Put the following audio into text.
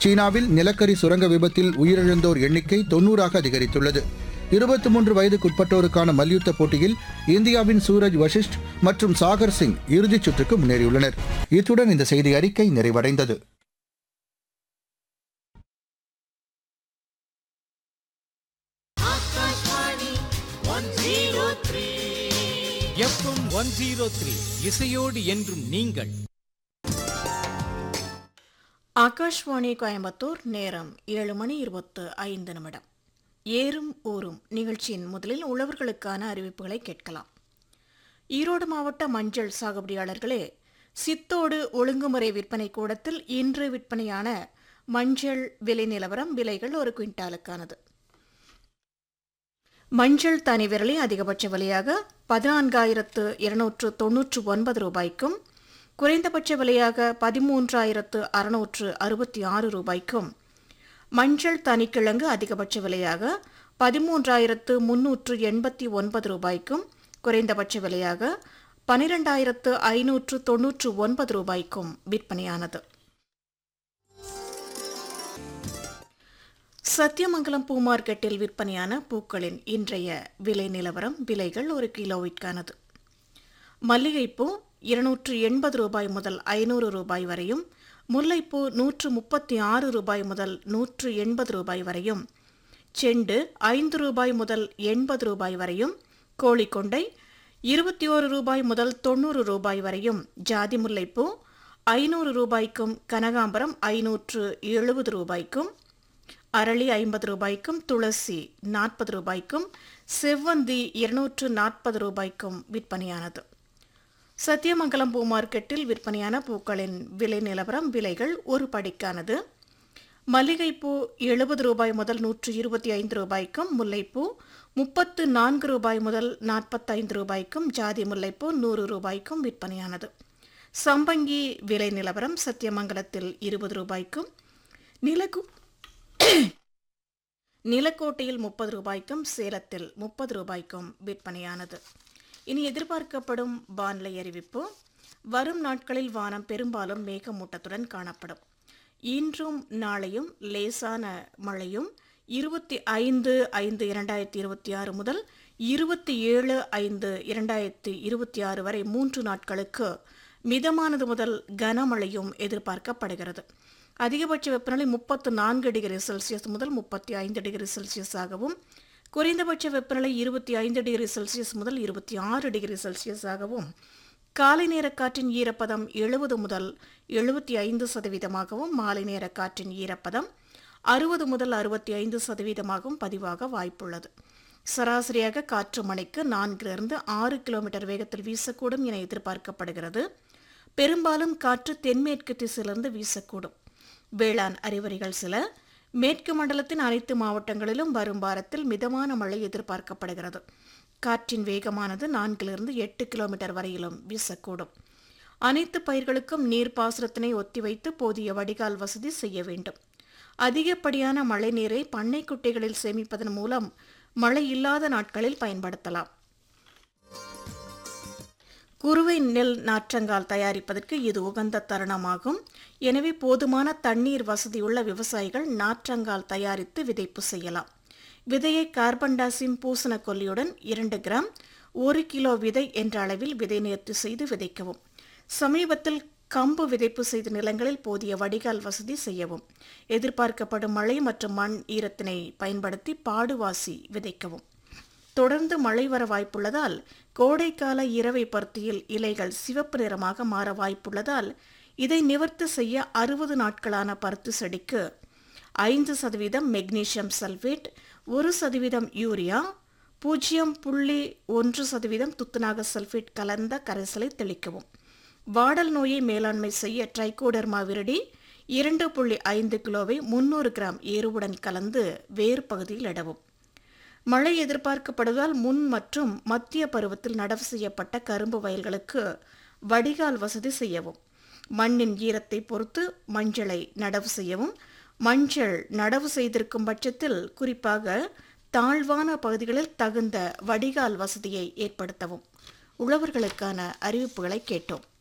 சீனாவில் நிலக்கரி சுரங்க விபத்தில் உயிரிழந்தோர் எண்ணிக்கை தொன்னூறாக அதிகரித்துள்ளது இருபத்தி மூன்று வயதுக்குட்பட்டோருக்கான மல்யுத்த போட்டியில் இந்தியாவின் சூரஜ் வஷிஷ்ட் மற்றும் சாகர் சிங் இறுதிச் சுற்றுக்கு முன்னேறியுள்ளனர் இத்துடன் இந்த செய்தி அறிக்கை நிறைவடைந்தது எஃப்எம் ஒன் ஜீரோ த்ரீ இசையோடு என்றும் நீங்கள் ஆகாஷ்வாணி கோயம்புத்தூர் நேரம் ஏழு மணி இருபத்து ஐந்து நிமிடம் ஏறும் ஊரும் நிகழ்ச்சியின் முதலில் உழவர்களுக்கான அறிவிப்புகளை கேட்கலாம் ஈரோடு மாவட்ட மஞ்சள் சாகுபடியாளர்களே சித்தோடு ஒழுங்குமுறை விற்பனை கூடத்தில் இன்று விற்பனையான மஞ்சள் விலை நிலவரம் விலைகள் ஒரு குவிண்டாலுக்கானது மஞ்சள் தனி விரலி அதிகபட்ச விலையாக பதினான்காயிரத்து இருநூற்று தொன்னூற்று ஒன்பது ரூபாய்க்கும் குறைந்தபட்ச விலையாக பதிமூன்றாயிரத்து அறுநூற்று அறுபத்தி ஆறு ரூபாய்க்கும் மஞ்சள் தனிக்கிழங்கு அதிகபட்ச விலையாக பதிமூன்றாயிரத்து முன்னூற்று எண்பத்தி ஒன்பது ரூபாய்க்கும் குறைந்தபட்ச விலையாக பனிரெண்டாயிரத்து ஐநூற்று தொன்னூற்று ஒன்பது ரூபாய்க்கும் விற்பனையானது சத்தியமங்கலம் பூ மார்க்கெட்டில் விற்பனையான பூக்களின் இன்றைய விலை நிலவரம் விலைகள் ஒரு கிலோவிற்கானது மல்லிகைப்பூ இருநூற்று எண்பது ரூபாய் முதல் ஐநூறு ரூபாய் வரையும் முல்லைப்பூ நூற்று முப்பத்தி ஆறு ரூபாய் முதல் நூற்று எண்பது ரூபாய் வரையும் செண்டு ஐந்து ரூபாய் முதல் எண்பது ரூபாய் வரையும் கோழிக்கொண்டை இருபத்தி ஓரு ரூபாய் முதல் தொண்ணூறு ரூபாய் வரையும் ஜாதி முல்லைப்பூ ஐநூறு ரூபாய்க்கும் கனகாம்பரம் ஐநூற்று எழுபது ரூபாய்க்கும் அரளி ஐம்பது ரூபாய்க்கும் துளசி நாற்பது ரூபாய்க்கும் செவ்வந்தி இருநூற்று நாற்பது ரூபாய்க்கும் விற்பனையானது சத்தியமங்கலம் பூ மார்க்கெட்டில் விற்பனையான பூக்களின் விலை நிலவரம் விலைகள் ஒரு படிக்கானது மல்லிகைப்பூ எழுபது ரூபாய் முதல் நூற்று இருபத்தி ஐந்து ரூபாய்க்கும் முல்லைப்பூ முப்பத்து நான்கு ரூபாய் முதல் நாற்பத்தைந்து ரூபாய்க்கும் ஜாதி முல்லைப்பூ நூறு ரூபாய்க்கும் விற்பனையானது சம்பங்கி விலை நிலவரம் சத்தியமங்கலத்தில் இருபது ரூபாய்க்கும் நிலகு நிலக்கோட்டையில் முப்பது ரூபாய்க்கும் சேலத்தில் முப்பது ரூபாய்க்கும் விற்பனையானது இனி எதிர்பார்க்கப்படும் வானிலை அறிவிப்பு வரும் நாட்களில் வானம் பெரும்பாலும் மேகமூட்டத்துடன் காணப்படும் இன்றும் நாளையும் லேசான மழையும் இருபத்தி ஐந்து ஐந்து இரண்டாயிரத்தி இருபத்தி ஆறு முதல் இருபத்தி ஏழு ஐந்து இரண்டாயிரத்தி இருபத்தி ஆறு வரை மூன்று நாட்களுக்கு மிதமானது முதல் கனமழையும் எதிர்பார்க்கப்படுகிறது அதிகபட்ச வெப்பநிலை முப்பத்து நான்கு டிகிரி செல்சியஸ் முதல் முப்பத்தி ஐந்து டிகிரி செல்சியஸாகவும் குறைந்தபட்ச வெப்பநிலை இருபத்தி ஐந்து டிகிரி செல்சியஸ் முதல் இருபத்தி ஆறு டிகிரி செல்சியஸாகவும் காலை நேர காற்றின் ஈரப்பதம் எழுபது முதல் எழுபத்தி ஐந்து சதவீதமாகவும் மாலை நேர காற்றின் ஈரப்பதம் அறுபது முதல் அறுபத்தி ஐந்து சதவீதமாகவும் பதிவாக வாய்ப்புள்ளது சராசரியாக காற்று மணிக்கு நான்கிலிருந்து ஆறு கிலோமீட்டர் வேகத்தில் வீசக்கூடும் என எதிர்பார்க்கப்படுகிறது பெரும்பாலும் காற்று தென்மேற்கு திசையிலிருந்து வீசக்கூடும் வேளாண் அறிவுரைகள் சில மேற்கு மண்டலத்தின் அனைத்து மாவட்டங்களிலும் வரும் வாரத்தில் மிதமான மழை எதிர்பார்க்கப்படுகிறது காற்றின் வேகமானது நான்கிலிருந்து எட்டு கிலோமீட்டர் வரையிலும் வீசக்கூடும் அனைத்து பயிர்களுக்கும் நீர்ப்பாசனத்தினை ஒத்திவைத்து போதிய வடிகால் வசதி செய்ய வேண்டும் அதிகப்படியான மழை நீரை பண்ணை குட்டைகளில் சேமிப்பதன் மூலம் மழை இல்லாத நாட்களில் பயன்படுத்தலாம் குறுவை நெல் நாற்றங்கால் தயாரிப்பதற்கு இது உகந்த தருணமாகும் எனவே போதுமான தண்ணீர் வசதியுள்ள விவசாயிகள் நாற்றங்கால் தயாரித்து விதைப்பு செய்யலாம் விதையை கார்பன்டாசிம் பூசண கொல்லியுடன் இரண்டு கிராம் ஒரு கிலோ விதை என்ற அளவில் விதை நேர்த்தி செய்து விதைக்கவும் சமீபத்தில் கம்பு விதைப்பு செய்த நிலங்களில் போதிய வடிகால் வசதி செய்யவும் எதிர்பார்க்கப்படும் மழை மற்றும் மண் ஈரத்தினை பயன்படுத்தி பாடுவாசி விதைக்கவும் தொடர்ந்து மழை வர வாய்ப்புள்ளதால் கோடைக்கால இரவை பருத்தியில் இலைகள் சிவப்பு நிறமாக மாற வாய்ப்புள்ளதால் இதை நிவர்த்தி செய்ய அறுபது நாட்களான பருத்தி செடிக்கு ஐந்து சதவீதம் மெக்னீசியம் சல்பேட் ஒரு சதவீதம் யூரியா பூஜ்ஜியம் புள்ளி ஒன்று சதவீதம் துத்தநாக சல்பேட் கலந்த கரைசலை தெளிக்கவும் வாடல் நோயை மேலாண்மை செய்ய ட்ரைகோடர்மா விரடி இரண்டு புள்ளி ஐந்து கிலோவை முன்னூறு கிராம் எருவுடன் கலந்து வேறு பகுதியில் இடவும் மழை எதிர்பார்க்கப்படுவதால் முன் மற்றும் மத்திய பருவத்தில் நடவு செய்யப்பட்ட கரும்பு வயல்களுக்கு வடிகால் வசதி செய்யவும் மண்ணின் ஈரத்தை பொறுத்து மஞ்சளை நடவு செய்யவும் மஞ்சள் நடவு செய்திருக்கும் பட்சத்தில் குறிப்பாக தாழ்வான பகுதிகளில் தகுந்த வடிகால் வசதியை ஏற்படுத்தவும் உழவர்களுக்கான அறிவிப்புகளை கேட்டோம்